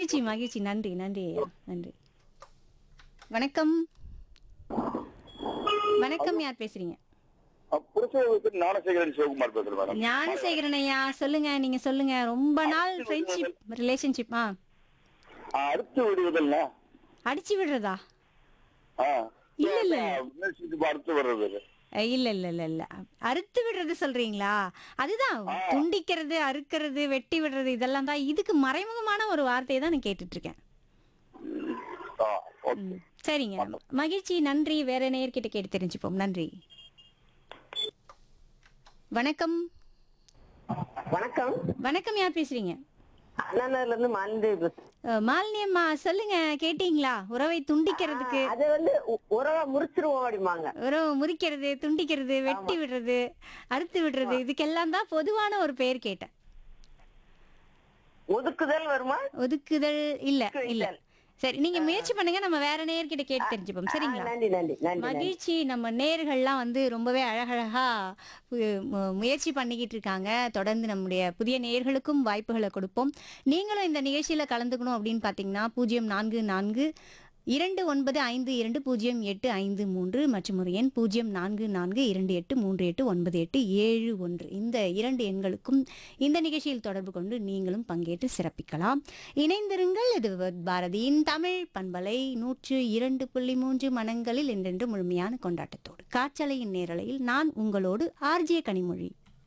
மகிழ்ச்சி மகிழ்ச்சி நன்றி நன்றி ஐயா நன்றி வணக்கம் வணக்கம் யார் பேசுறீங்க புருஷன் ஞானசேகரன் சிவகுமார் பேசுறேன் மேடம் ஞானசேகரன் ஐயா சொல்லுங்க நீங்க சொல்லுங்க ரொம்ப நாள் ஃப்ரெண்ட்ஷிப் ரிலேஷன்ஷிப் ஆ ஆ, அடுத்து விடுவதில்ல அடிச்சு விடுறதா ஆ இல்ல, இல்ல. relationship அடுத்து வர்றது அஹ் இல்ல இல்ல இல்ல இல்ல அறுத்து விடுறது சொல்றீங்களா அதுதான் துண்டிக்கிறது அறுக்கிறது வெட்டி விடுறது இதெல்லாம் தான் இதுக்கு மறைமுகமான ஒரு வார்த்தையை தான் நான் கேட்டுட்டு இருக்கேன் ஆ ஓகே ம், சரிங்க மகிழ்ச்சி நன்றி வேற நேயர்கிட்ட கேட்டு தெரிஞ்சுப்போம் நன்றி வணக்கம் வணக்கம் வணக்கம் யார் பேசுறீங்க அண்ணாநகர்ல இருந்து மாலினி பேசுறேன். அஹ், மாலினி அம்மா சொல்லுங்க கேட்டீங்களா உறவை துண்டிக்கிறதுக்கு அது வந்து உ- உறவை முறிச்சிருவோம் அப்படிம்பாங்க உறவு முறிக்கிறது துண்டிக்கிறது வெட்டி விடுறது அறுத்து விடுறது இதுக்கெல்லாம் தான் பொதுவான ஒரு பெயர் கேட்டேன் ஒதுக்குதல் வருமா ஒதுக்குதல் இல்ல இல்ல ஒதுக்குதல். சரி நீங்க முயற்சி பண்ணுங்க நம்ம வேற நேயர்கிட்ட கேட்டு தெரிஞ்சுப்போம் ஆ, சரிங்களா நன்றி நன்றி நன்றி நன்றி. மகிழ்ச்சி நம்ம நேர்கள்லாம் வந்து ரொம்பவே அழகழகா மு- மு- முயற்சி பண்ணிக்கிட்டு இருக்காங்க தொடர்ந்து நம்முடைய புதிய நேயர்களுக்கும் வாய்ப்புகளை கொடுப்போம் நீங்களும் இந்த நிகழ்ச்சியில கலந்துக்கணும் அப்படின்னு பார்த்தீங்கன்னா பூஜ்ஜியம் நான்கு நான்கு இரண்டு ஒன்பது ஐந்து இரண்டு பூஜ்ஜியம் எட்டு ஐந்து மூன்று மற்றும் ஒரு எண் பூஜ்ஜியம் நான்கு நான்கு இரண்டு எட்டு மூன்று எட்டு ஒன்பது எட்டு ஏழு ஒன்று இந்த இரண்டு எண்களுக்கும் இந்த நிகழ்ச்சியில் தொடர்பு கொண்டு நீங்களும் பங்கேற்று சிறப்பிக்கலாம் இணைந்திருங்கள் இது பாரதியின் தமிழ் பண்பலை நூற்று இரண்டு புள்ளி மூன்று மனங்களில் என்றென்று முழுமையான கொண்டாட்டத்தோடு காற்றலையின் நேரலையில் நான் உங்களோடு ஆர்ஜே கனிமொழி